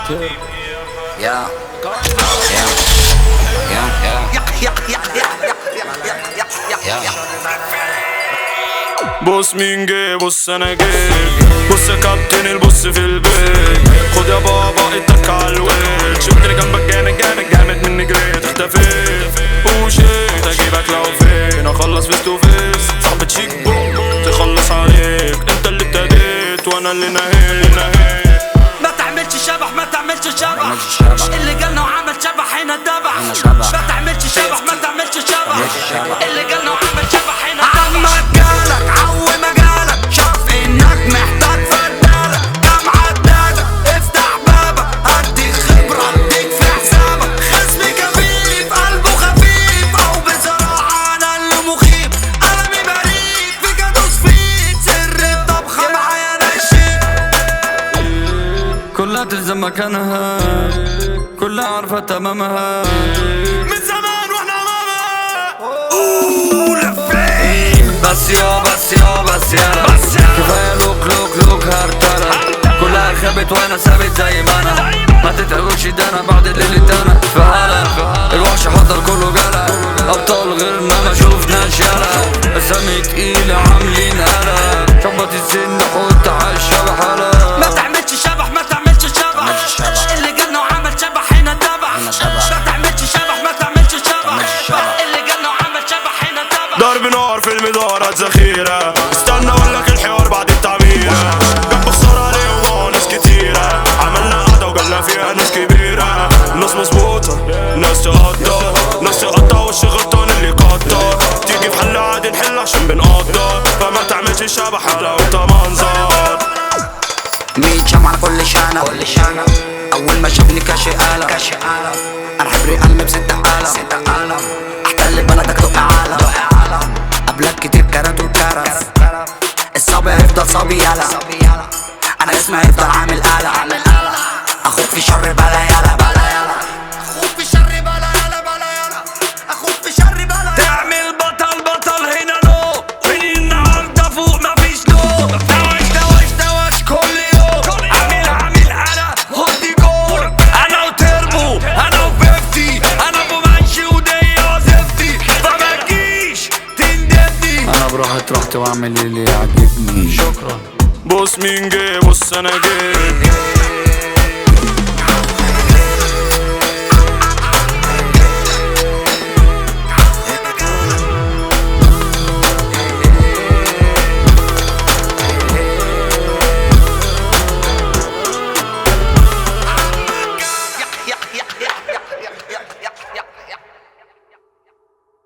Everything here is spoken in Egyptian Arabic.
يا يا يا يا يا بص مين جه بص انا جيت بص يا كابتن البص في البيت خد يا بابا اتك على الويل شفتني جنبك جامد جامد جامد مني جريت اختفيت وشيت اجيبك لو فين اخلص فيس تو فيس صاحبة شيك بوم تخلص عليك انت اللي ابتديت وانا اللي نهيت نهيت ما تعملش شبح ما تعملش شبح تعملش شبح. اللي قالنا وعمل شبح هنا دبح هنا شبح. ما تعملش شبح ما تعملش شبح تعملش شبح. اللي قالنا وعمل شبح هنا دبح عمك جالك عو مجالك شاف انك محتاج فدالك كم عدالك افتح بابك ادي خبرة اديك في حسابك خصمي كفيف قلبه خفيف او بصراحة انا اللي مخيف قلمي بريء في جادوس فيك سر الطبخة معايا نشيف كلها تلزم مكانها كلها عارفة تمامها من زمان واحنا ماما بس يا بس يا بس يا بس يا. كفاية لوك لوك لوك هرتلة كلها خبت وانا ثابت زي ما انا ما تتقولش ده انا بعد الليل انا في هلا الوحش حضر كله جلا ابطال غيرنا ما شوفناش يلا اسامي تقيلة عاملين قلق شبط السن حط على الشبح هلا ما تعملش شبح ما تعملش شبح تعملش شبح. اللي قالنا وعمل شبح هنا تبع هنا شبح. ما تعملش شبح ما تعملش شبح تعملش شبح. اللي قالنا وعمل شبح هنا تبع ضرب نار في المدارات ذخيرة استنى اقول لك الحوار بعد التعميرة جنب خسارة عليه وهو ناس كتيرة عملنا قعدة وجالنا فيها ناس كبيرة ناس مظبوطة ناس تقطع ناس تقطع وش غلطان اللي قطع تيجي في حل عادي نحل عشان بنقدر فما تعملش شبح على وانت منظر ميت شمعة على كل شانة كل شانة أول ما شافني كاشي قلم كاشي قلم أنا حبري قلبي بست قلم ست قلم أحتل بلدك دق عالم دق عالم قبلك كتير كرت وكرف الصبي هيفضل صبي يلا أنا اسمي هيفضل عامل قلق أخوك في شر بلا يلا بلا يلا أخوك في شر بلا يلا بلا يلا أخوك في شر بلا يلا تعمل بطل بطل هنا لو من النهارده فوق مفيش نو دواش دواش دواش كل يوم عامل عامل انا هودي جول انا وتربو انا وفيفتي انا ابو منشي ودي وظيفتي فما تجيش تندبني انا براحة راحتي واعمل اللي يعجبني شكرا بص مين جه بص انا جيت